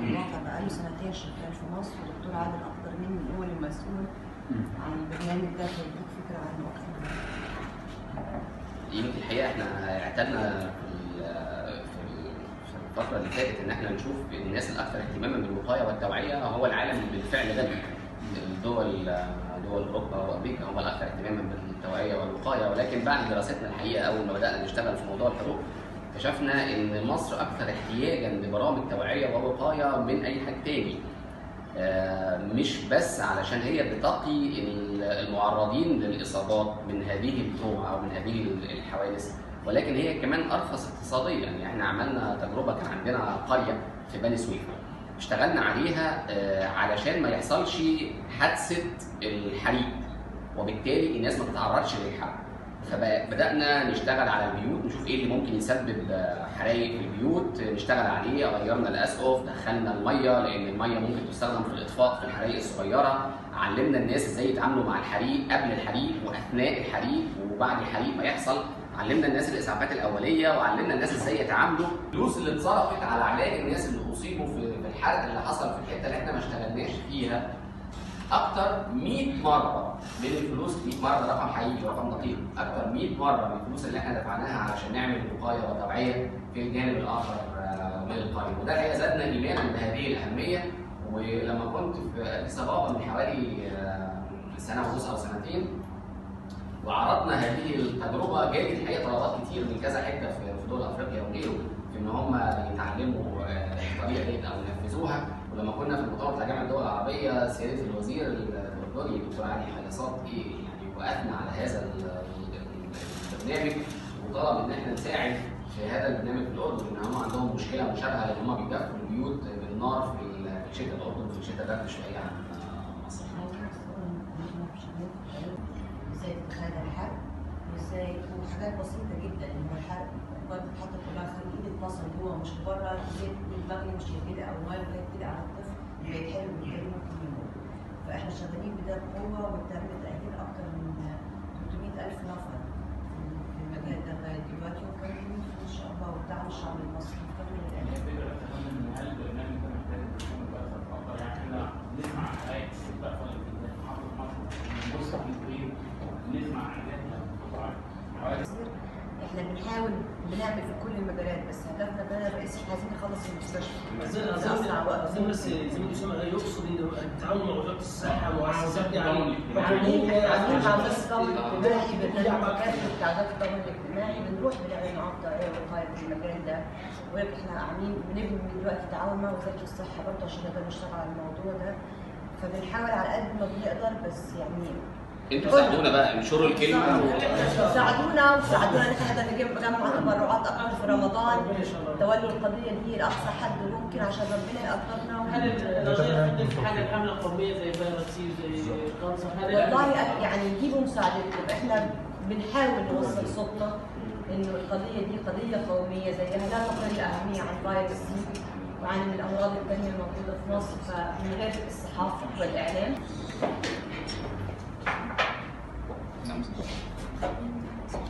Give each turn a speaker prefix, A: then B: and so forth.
A: الواقع بقاله سنتين شغال في مصر ودكتور عادل اكتر مني هو المسؤول عن البرنامج ده فيديك فكره عنه اكتر
B: يمكن الحقيقه احنا اعتدنا في ال- في ال- في الفتره اللي فاتت ان احنا نشوف الناس الاكثر اهتماما بالوقايه والتوعيه هو العالم بالفعل ده الدول دول اوروبا وامريكا هم الاكثر اهتماما بالتوعيه والوقايه ولكن بعد دراستنا الحقيقه اول ما بدانا نشتغل في موضوع الحروب اكتشفنا ان مصر اكثر احتياجا لبرامج توعيه ووقايه من اي حد تاني آه، مش بس علشان هي بتقي المعرضين للاصابات من هذه التوع او من هذه الحوادث ولكن هي كمان ارخص اقتصاديا يعني احنا عملنا تجربه كان عندنا قريه في بني سويف اشتغلنا عليها آه، علشان ما يحصلش حادثه الحريق وبالتالي الناس ما تتعرضش للحرق فبدانا نشتغل على البيوت نشوف ايه اللي ممكن يسبب آه، حرايق في البيوت نشتغل عليه غيرنا الاسقف دخلنا الميه لان الميه ممكن تستخدم في الاطفاء في الحرائق الصغيره علمنا الناس ازاي يتعاملوا مع الحريق قبل الحريق واثناء الحريق وبعد الحريق ما يحصل علمنا الناس الاسعافات الاوليه وعلمنا الناس ازاي يتعاملوا الفلوس اللي اتصرفت على علاج الناس اللي اصيبوا في في الحرق اللي حصل في الحته اللي احنا ما اشتغلناش فيها اكتر 100 مره من الفلوس 100 مره ده رقم حقيقي رقم دقيق اكتر 100 مره من الفلوس اللي احنا دفعناها علشان نعمل وقايه وتوعيه في الجانب الاخر آه، من القريه وده الحقيقه زادنا ايمانا بهذه الاهميه ولما كنت في اديس ابابا من حوالي آه، سنه ونص او سنتين وعرضنا هذه التجربه جالت الحقيقه طلبات كتير من كذا حته في في دول افريقيا وغيره في ان هم يتعلموا آه، الطريقه دي او ينفذوها ولما كنا في المؤتمر بتاع جامعه الدول العربيه سياده الوزير الاردني الدكتور علي حيصات ايه يعني واثنى على هذا ال- ال- البرنامج وطلب ان احنا نساعد في هذا البرنامج في الاردن ان هم عندهم مشكله مشابهه لان هم بيدفوا البيوت بالنار في ال- في الشتاء الاردن في الشتاء برد شويه عن آه، مصر.
A: ازاي تتخيل الحرق وازاي وحاجات بسيطه جدا ان هو الحرق برضه بتحط كلها خلي ايدك مثلا جوه مش بره زيت المغلي مش كده او الميه اللي كده على الطفل بيتحرق بالتالي ممكن يموت فاحنا شغالين بده بقوه وتم تاهيل اكثر من 300000 نفر في المجال ده لغايه دلوقتي ومكملين ان شاء الله ودعم الشعب المصري مكمل
C: هي
A: الان
C: الفكرة كمان إن هل البرنامج ده محتاج يكون بأكثر فأكثر يعني إحنا بنسمع عن حالات بتحصل في محافظة مصر بنبص على الكويت بنسمع عن حالات بتحصل حوادث
A: احنا بنحاول بنعمل في كل المجالات بس هدفنا ده الرئيسي احنا عايزين نخلص المستشفى
D: أظن
A: في أسرع وقت.
D: أظن بس زي ما أسامة قال يقصد إنه التعاون مع وزارة الصحة ومؤسسات يعني
A: عاملين
D: حكومية
A: عاملين مع
D: عشان
A: وزاره التضامن
D: بس-
A: الاجتماعي برنامج
D: يعمل
A: مكافحه تعداد التضامن الاجتماعي بنروح بنعمل معاهم توعيه ووقايه في المكان ده ولكن احنا عاملين بنبني من دلوقتي تعاون مع وزاره الصحه برضه عشان نقدر نشتغل على الموضوع ده فبنحاول على قد ما بنقدر بس يعني
B: انتوا ساعدونا بقى انشروا الكلمه و...
A: ساعدونا وساعدونا ان احنا نقدر نجيب نجمع تبرعات اكتر في رمضان
D: ربنا إن شاء الله
A: تولوا القضيه دي لاقصى حد ممكن عشان ربنا يقدرنا
E: هل النظريه تقدم في حاجه كامله قوميه زي فيروس سي زي كانسر هل
A: والله أك- يعني يجيبوا مساعدتكم احنا بنحاول نوصل صوتنا انه القضيه دي قضيه قوميه زيها لا تقل الاهميه عن فيروس سي وعن الامراض الثانيه الموجوده في مصر فمن غير الصحافه والاعلام